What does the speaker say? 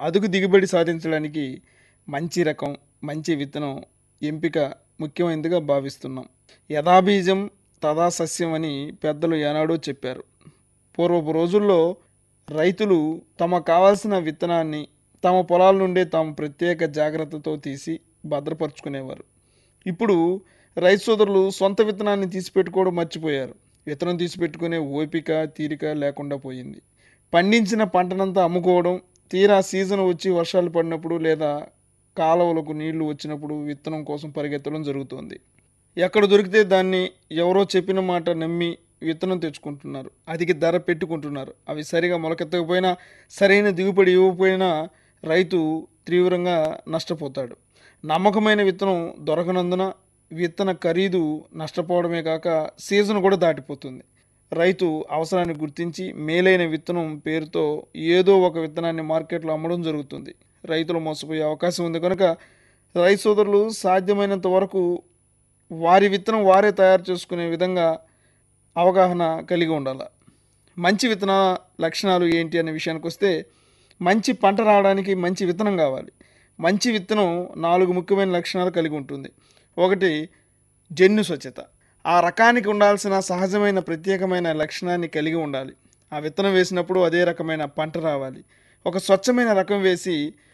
అదుగు దిగుబడి సాధించడానికి మంచి రకం మంచి విత్తనం ఎంపిక ముఖ్యమైనదిగా భావిస్తున్నాం యథాబీజం తదా సస్యం అని పెద్దలు ఏనాడో చెప్పారు పూర్వపు రోజుల్లో రైతులు తమకు కావాల్సిన విత్తనాన్ని తమ పొలాల నుండే తాము ప్రత్యేక జాగ్రత్తతో తీసి భద్రపరుచుకునేవారు ఇప్పుడు రైతు సోదరులు సొంత విత్తనాన్ని తీసిపెట్టుకోవడం మర్చిపోయారు విత్తనం తీసిపెట్టుకునే ఓపిక తీరిక లేకుండా పోయింది పండించిన పంటనంతా అమ్ముకోవడం తీరా సీజన్ వచ్చి వర్షాలు పడినప్పుడు లేదా కాలువలకు నీళ్లు వచ్చినప్పుడు విత్తనం కోసం పరిగెత్తడం జరుగుతుంది ఎక్కడ దొరికితే దాన్ని ఎవరో చెప్పిన మాట నమ్మి విత్తనం తెచ్చుకుంటున్నారు అధిక ధర పెట్టుకుంటున్నారు అవి సరిగా మొలకెత్తకపోయినా సరైన దిగుబడి ఇవ్వకపోయినా రైతు తీవ్రంగా నష్టపోతాడు నమ్మకమైన విత్తనం దొరకనందున విత్తన ఖరీదు నష్టపోవడమే కాక సీజన్ కూడా దాటిపోతుంది రైతు అవసరాన్ని గుర్తించి మేలైన విత్తనం పేరుతో ఏదో ఒక విత్తనాన్ని మార్కెట్లో అమ్మడం జరుగుతుంది రైతులు మోసపోయే అవకాశం ఉంది కనుక రైతు సోదరులు సాధ్యమైనంత వరకు వారి విత్తనం వారే తయారు చేసుకునే విధంగా అవగాహన కలిగి ఉండాలి మంచి విత్తన లక్షణాలు ఏంటి అనే విషయానికి వస్తే మంచి పంట రావడానికి మంచి విత్తనం కావాలి మంచి విత్తనం నాలుగు ముఖ్యమైన లక్షణాలు కలిగి ఉంటుంది ఒకటి జన్యు స్వచ్ఛత ఆ రకానికి ఉండాల్సిన సహజమైన ప్రత్యేకమైన లక్షణాన్ని కలిగి ఉండాలి ఆ విత్తనం వేసినప్పుడు అదే రకమైన పంట రావాలి ఒక స్వచ్ఛమైన రకం వేసి